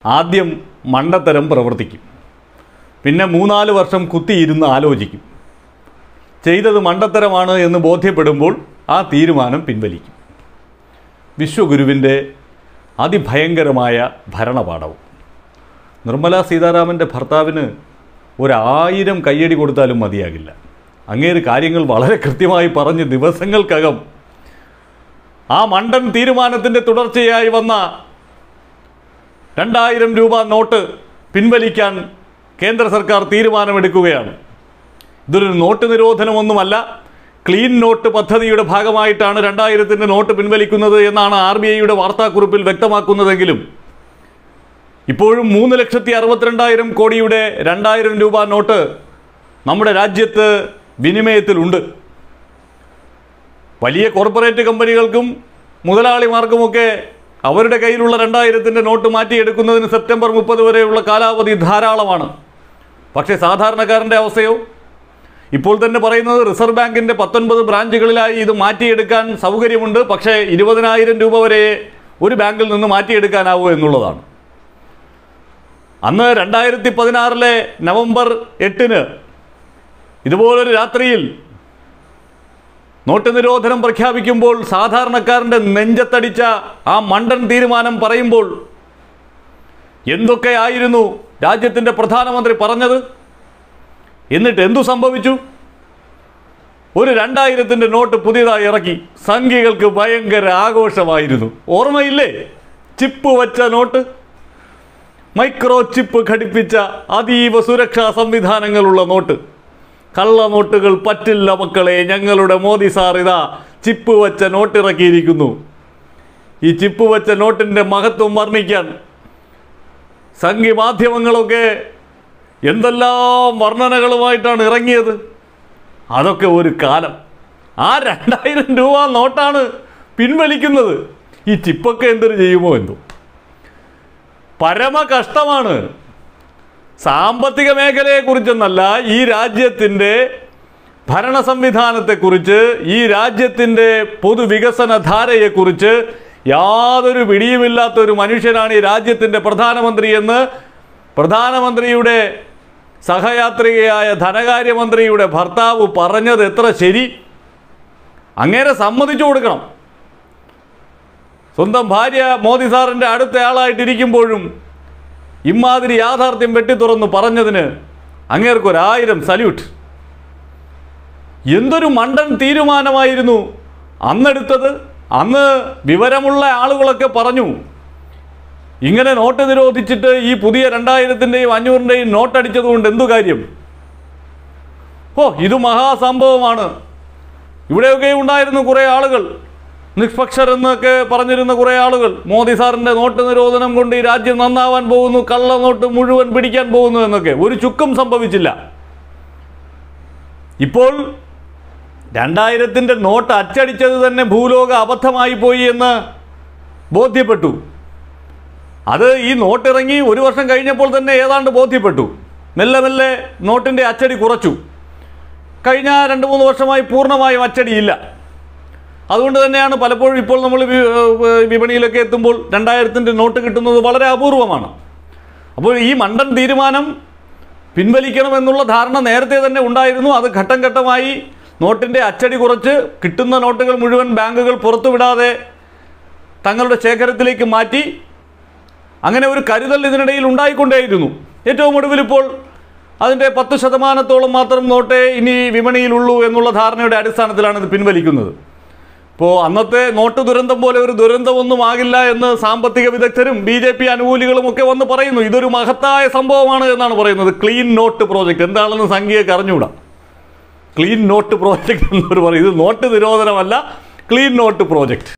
ആദ്യം മണ്ടത്തരം പ്രവർത്തിക്കും പിന്നെ മൂന്നാല് വർഷം കുത്തിയിരുന്ന് ആലോചിക്കും ചെയ്തത് മണ്ടത്തരമാണ് എന്ന് ബോധ്യപ്പെടുമ്പോൾ ആ തീരുമാനം പിൻവലിക്കും വിശ്വഗുരുവിൻ്റെ അതിഭയങ്കരമായ ഭരണപാഠവും നിർമ്മല സീതാരാമൻ്റെ ഭർത്താവിന് ഒരായിരം കയ്യടി കൊടുത്താലും മതിയാകില്ല അങ്ങേര് കാര്യങ്ങൾ വളരെ കൃത്യമായി പറഞ്ഞ് ദിവസങ്ങൾക്കകം ആ മണ്ടൻ തീരുമാനത്തിൻ്റെ തുടർച്ചയായി വന്ന രണ്ടായിരം രൂപ നോട്ട് പിൻവലിക്കാൻ കേന്ദ്ര സർക്കാർ തീരുമാനമെടുക്കുകയാണ് ഇതൊരു നോട്ട് നിരോധനമൊന്നുമല്ല ക്ലീൻ നോട്ട് പദ്ധതിയുടെ ഭാഗമായിട്ടാണ് രണ്ടായിരത്തിൻ്റെ നോട്ട് പിൻവലിക്കുന്നത് എന്നാണ് ആർ ബി ഐയുടെ വാർത്താക്കുറിപ്പിൽ വ്യക്തമാക്കുന്നതെങ്കിലും ഇപ്പോഴും മൂന്ന് ലക്ഷത്തി അറുപത്തിരണ്ടായിരം കോടിയുടെ രണ്ടായിരം രൂപ നോട്ട് നമ്മുടെ രാജ്യത്ത് വിനിമയത്തിലുണ്ട് വലിയ കോർപ്പറേറ്റ് കമ്പനികൾക്കും മുതലാളിമാർക്കുമൊക്കെ അവരുടെ കയ്യിലുള്ള രണ്ടായിരത്തിൻ്റെ നോട്ട് മാറ്റിയെടുക്കുന്നതിന് സെപ്റ്റംബർ മുപ്പത് വരെയുള്ള കാലാവധി ധാരാളമാണ് പക്ഷേ സാധാരണക്കാരൻ്റെ അവസ്ഥയോ ഇപ്പോൾ തന്നെ പറയുന്നത് റിസർവ് ബാങ്കിൻ്റെ പത്തൊൻപത് ബ്രാഞ്ചുകളിലായി ഇത് മാറ്റിയെടുക്കാൻ സൗകര്യമുണ്ട് പക്ഷേ ഇരുപതിനായിരം രൂപ വരെ ഒരു ബാങ്കിൽ നിന്ന് മാറ്റിയെടുക്കാനാവൂ എന്നുള്ളതാണ് അന്ന് രണ്ടായിരത്തി പതിനാറിലെ നവംബർ എട്ടിന് ഇതുപോലൊരു രാത്രിയിൽ നോട്ട് നിരോധനം പ്രഖ്യാപിക്കുമ്പോൾ സാധാരണക്കാരൻ്റെ നെഞ്ചത്തടിച്ച ആ മണ്ടൻ തീരുമാനം പറയുമ്പോൾ എന്തൊക്കെയായിരുന്നു രാജ്യത്തിൻ്റെ പ്രധാനമന്ത്രി പറഞ്ഞത് എന്നിട്ട് എന്തു സംഭവിച്ചു ഒരു രണ്ടായിരത്തിൻ്റെ നോട്ട് പുതിയതായി ഇറക്കി സംഖ്യകൾക്ക് ഭയങ്കര ആഘോഷമായിരുന്നു ഓർമ്മയില്ലേ ചിപ്പ് വച്ച നോട്ട് മൈക്രോ ചിപ്പ് ഘടിപ്പിച്ച അതീവ സുരക്ഷാ സംവിധാനങ്ങളുള്ള നോട്ട് കള്ളനോട്ടുകൾ പറ്റില്ല മക്കളെ ഞങ്ങളുടെ മോദി സാർ ഇതാ ചിപ്പ് വച്ച നോട്ട് ഇറക്കിയിരിക്കുന്നു ഈ ചിപ്പ് വച്ച നോട്ടിൻ്റെ മഹത്വം വർണ്ണിക്കാൻ സംഘി മാധ്യമങ്ങളൊക്കെ എന്തെല്ലാം വർണ്ണനകളുമായിട്ടാണ് ഇറങ്ങിയത് അതൊക്കെ ഒരു കാലം ആ രണ്ടായിരം രൂപ നോട്ടാണ് പിൻവലിക്കുന്നത് ഈ ചിപ്പൊക്കെ എന്തൊരു ചെയ്യുമോ എന്തോ പരമ കഷ്ടമാണ് സാമ്പത്തിക മേഖലയെക്കുറിച്ചെന്നല്ല ഈ രാജ്യത്തിൻ്റെ ഭരണ സംവിധാനത്തെക്കുറിച്ച് ഈ രാജ്യത്തിൻ്റെ പൊതുവികസന ധാരയെക്കുറിച്ച് യാതൊരു പിടിയുമില്ലാത്ത ഒരു മനുഷ്യനാണ് ഈ രാജ്യത്തിൻ്റെ പ്രധാനമന്ത്രി എന്ന് പ്രധാനമന്ത്രിയുടെ സഹയാത്രികയായ ധനകാര്യമന്ത്രിയുടെ ഭർത്താവ് പറഞ്ഞത് എത്ര ശരി അങ്ങേരെ സമ്മതിച്ചു കൊടുക്കണം സ്വന്തം ഭാര്യ മോദി സാറിൻ്റെ അടുത്ത ആളായിട്ടിരിക്കുമ്പോഴും ഇമാതിരി യാഥാർത്ഥ്യം വെട്ടിത്തുറന്ന് പറഞ്ഞതിന് അങ്ങേർക്കൊരായിരം സല്യൂട്ട് എന്തൊരു മണ്ടൻ തീരുമാനമായിരുന്നു അന്നെടുത്തത് അന്ന് വിവരമുള്ള ആളുകളൊക്കെ പറഞ്ഞു ഇങ്ങനെ നോട്ട് നിരോധിച്ചിട്ട് ഈ പുതിയ രണ്ടായിരത്തിൻ്റെയും അഞ്ഞൂറിൻ്റെയും നോട്ട് അടിച്ചതുകൊണ്ട് എന്തു കാര്യം ഓ ഇത് മഹാസംഭവമാണ് ഇവിടെയൊക്കെ ഉണ്ടായിരുന്നു കുറേ ആളുകൾ നിഷ്പക്ഷരെന്നൊക്കെ പറഞ്ഞിരുന്ന കുറേ ആളുകൾ മോദി സാറിൻ്റെ നോട്ട് നിരോധനം കൊണ്ട് ഈ രാജ്യം നന്നാവാൻ പോകുന്നു കള്ള നോട്ട് മുഴുവൻ പിടിക്കാൻ പോകുന്നു എന്നൊക്കെ ഒരു ചുക്കും സംഭവിച്ചില്ല ഇപ്പോൾ രണ്ടായിരത്തിൻ്റെ നോട്ട് അച്ചടിച്ചത് തന്നെ ഭൂലോക അബദ്ധമായി പോയി എന്ന് ബോധ്യപ്പെട്ടു അത് ഈ നോട്ട് ഇറങ്ങി ഒരു വർഷം കഴിഞ്ഞപ്പോൾ തന്നെ ഏതാണ്ട് ബോധ്യപ്പെട്ടു മെല്ലെ മെല്ലെ നോട്ടിൻ്റെ അച്ചടി കുറച്ചു കഴിഞ്ഞ രണ്ട് മൂന്ന് വർഷമായി പൂർണ്ണമായും അച്ചടിയില്ല അതുകൊണ്ട് തന്നെയാണ് പലപ്പോഴും ഇപ്പോൾ നമ്മൾ വി- ഏഹ് വിപണിയിലൊക്കെ എത്തുമ്പോൾ രണ്ടായിരത്തിൻ്റെ നോട്ട് കിട്ടുന്നത് വളരെ അപൂർവമാണ് അപ്പോൾ ഈ മണ്ടൻ തീരുമാനം പിൻവലിക്കണമെന്നുള്ള ധാരണ നേരത്തെ തന്നെ ഉണ്ടായിരുന്നു അത് ഘട്ടം ഘട്ടമായി നോട്ടിൻ്റെ അച്ചടി കുറച്ച് കിട്ടുന്ന നോട്ടുകൾ മുഴുവൻ ബാങ്കുകൾ പുറത്തുവിടാതെ തങ്ങളുടെ ശേഖരത്തിലേക്ക് മാറ്റി അങ്ങനെ ഒരു കരുതൽ ഇതിനിടയിൽ ഉണ്ടായിക്കൊണ്ടേയിരുന്നു ഏറ്റവും ഒടുവിൽ ഇപ്പോൾ അതിൻ്റെ പത്ത് ശതമാനത്തോളം മാത്രം നോട്ടേ ഇനി വിപണിയിലുള്ളൂ എന്നുള്ള ധാരണയുടെ അടിസ്ഥാനത്തിലാണ് ഇത് പിൻവലിക്കുന്നത് ഇപ്പോൾ അന്നത്തെ നോട്ട് ദുരന്തം പോലെ ഒരു ദുരന്തമൊന്നും ആകില്ല എന്ന് സാമ്പത്തിക വിദഗ്ധരും ബി ജെ പി അനുകൂലികളും ഒക്കെ വന്ന് പറയുന്നു ഇതൊരു മഹത്തായ സംഭവമാണ് എന്നാണ് പറയുന്നത് ക്ലീൻ നോട്ട് പ്രോജക്റ്റ് എന്താണെന്ന് സംഖ്യയൊക്കെ അറിഞ്ഞുകൂടാ ക്ലീൻ നോട്ട് പ്രോജക്റ്റ് എന്നൊരു പറയും ഇത് നോട്ട് നിരോധനമല്ല ക്ലീൻ നോട്ട് പ്രോജക്റ്റ്